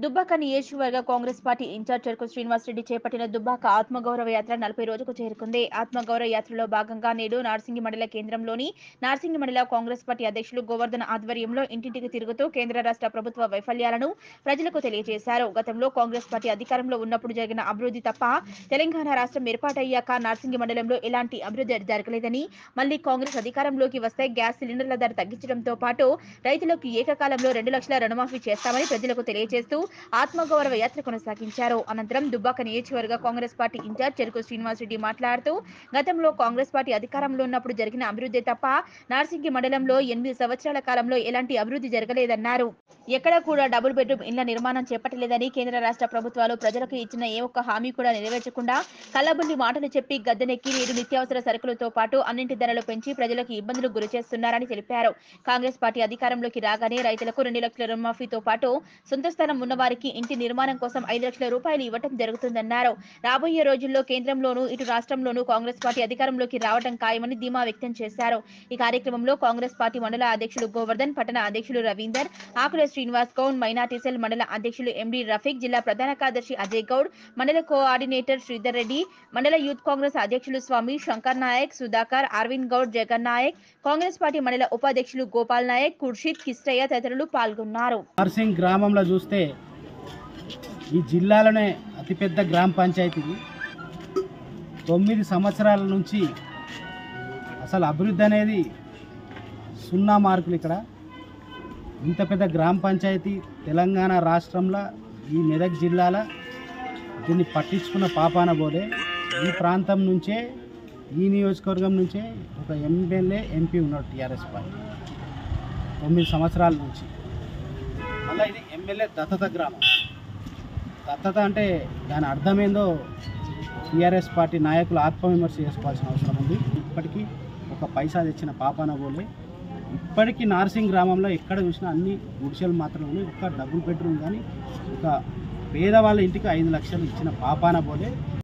దుబ్బాక నియోజకవర్గ Congress party incharge చెరుకు శ్రీనివాసరెడ్డి చేపట్టిన దుబ్బాక ఆత్మగౌరవ యాత్ర నలభై రోజుకు చేరుకుంది ఆత్మగౌరవ యాత్రలో భాగంగా నేడు నార్సింగి మండల కేంద్రంలోని నార్సింగి మండల కాంగ్రెస్ పార్టీ అధ్యక్షులు గోవర్ధన్ ఆధ్వర్యంలో ఇంటింటికి తిరుగుతూ కేంద్ర రాష్ట్ర ప్రభుత్వ వైఫల్యాలను ప్రజలకు తెలియజేశారు గతంలో కాంగ్రెస్ పార్టీ అధికారంలో ఉన్నప్పుడు జరిగిన అభివృద్ధి తప్ప తెలంగాణ రాష్ట్రం ఏర్పాటయ్యాక నార్సింగి మండలంలో ఎలాంటి అభివృద్ధి జరగలేదని మళ్లీ కాంగ్రెస్ అధికారంలోకి వస్తే గ్యాస్ సిలిండర్ల ధర తగ్గించడంతో పాటు రైతులకు ఏకకాలంలో రెండు లక్షల రుణమాఫీ చేస్తామని ప్రజలకు తెలియజేస్తూ ఆత్మగౌరవ యాత్ర కొనసాగించారు అనంతరం దుబ్బాక నియోజకవర్గ కాంగ్రెస్ పార్టీ ఇన్ఛార్జ్ చెరుకు శ్రీనివాసరెడ్డి మాట్లాడుతూ గతంలో కాంగ్రెస్ పార్టీ అధికారంలో ఉన్నప్పుడు జరిగిన అభివృద్ధి తప్ప నార్సింగి మండలంలో ఎనిమిది సంవత్సరాల కాలంలో ఎలాంటి అభివృద్ధి జరగలేదన్నారు ఎక్కడ కూడా డబుల్ బెడ్రూమ్ ఇళ్ల నిర్మాణం చేపట్టలేదని కేంద్ర రాష్ట్ర ప్రభుత్వాలు ప్రజలకు ఇచ్చిన ఏ ఒక్క హామీ కూడా నెరవేర్చకుండా కల్లబుల్లి మాటలు చెప్పి గద్దెనెక్కి నేడు నిత్యావసర సరుకులతో పాటు అన్నింటి ధరలు పెంచి ప్రజలకు ఇబ్బందులకు గురి చేస్తున్నారని తెలిపారు కాంగ్రెస్ పార్టీ అధికారంలోకి రాగానే రైతులకు రెండు లక్షల రుణమాఫీతో పాటు సొంత స్థలం ఉన్నవారికి ఇంటి నిర్మాణం కోసం ఐదు లక్షల రూపాయలు ఇవ్వటం జరుగుతుందన్నారు రాబోయే రోజుల్లో కేంద్రంలోనూ ఇటు రాష్ట్రంలోనూ కాంగ్రెస్ పార్టీ అధికారంలోకి రావడం ఖాయమని ధీమా వ్యక్తం చేశారు ఈ కార్యక్రమంలో కాంగ్రెస్ పార్టీ మండల అధ్యక్షులు గోవర్ధన్ పట్టణ అధ్యక్షులు రవీందర్ ఆకుల శ్రీనివాస్ గౌడ్ మైనార్టీ సెల్ మండల అధ్యక్షులు ఎండి రఫీక్ జిల్లా ప్రధాన కార్యదర్శి అజయ్ గౌడ్ మండల కోఆర్డినేటర్ శ్రీధర్ రెడ్డి మండల యూత్ కాంగ్రెస్ అధ్యక్షులు స్వామి శంకర్ నాయక్ సుధాకర్ అరవింద్ గౌడ్ జగన్ నాయక్ కాంగ్రెస్ పార్టీ మండల ఉపాధ్యక్షులు గోపాల్ నాయక్ ఖుర్షిద్ కిష్టయ్య తదితరులు పాల్గొన్నారు నర్సింగ్ గ్రామంలో చూస్తే ఈ జిల్లాలోనే అతిపెద్ద గ్రామ పంచాయతీ తొమ్మిది సంవత్సరాల నుంచి అసలు అభివృద్ధి అనేది సున్నా మార్కులు ఇక్కడ ఇంత పెద్ద గ్రామ పంచాయతీ తెలంగాణ రాష్ట్రంలో ఈ మెదక్ జిల్లాల దీన్ని పట్టించుకున్న పాపాన పోలే ఈ ప్రాంతం నుంచే ఈ నియోజకవర్గం నుంచే ఒక ఎమ్మెల్యే ఎంపీ ఉన్నాడు టీఆర్ఎస్ పార్టీ తొమ్మిది సంవత్సరాల నుంచి మళ్ళీ ఇది ఎమ్మెల్యే దత్తత గ్రామం దత్తత అంటే దాని అర్థమేందో టీఆర్ఎస్ పార్టీ నాయకులు ఆత్మవిమర్శ చేసుకోవాల్సిన అవసరం ఉంది ఇప్పటికీ ఒక పైసా తెచ్చిన పాపాన పోలే ఇప్పటికీ నార్సింగ్ గ్రామంలో ఎక్కడ చూసినా అన్ని గుడిసెలు మాత్రమే ఉన్నాయి ఒక డబుల్ బెడ్రూమ్ కానీ ఒక పేదవాళ్ళ ఇంటికి ఐదు లక్షలు ఇచ్చిన పాపాన పోలే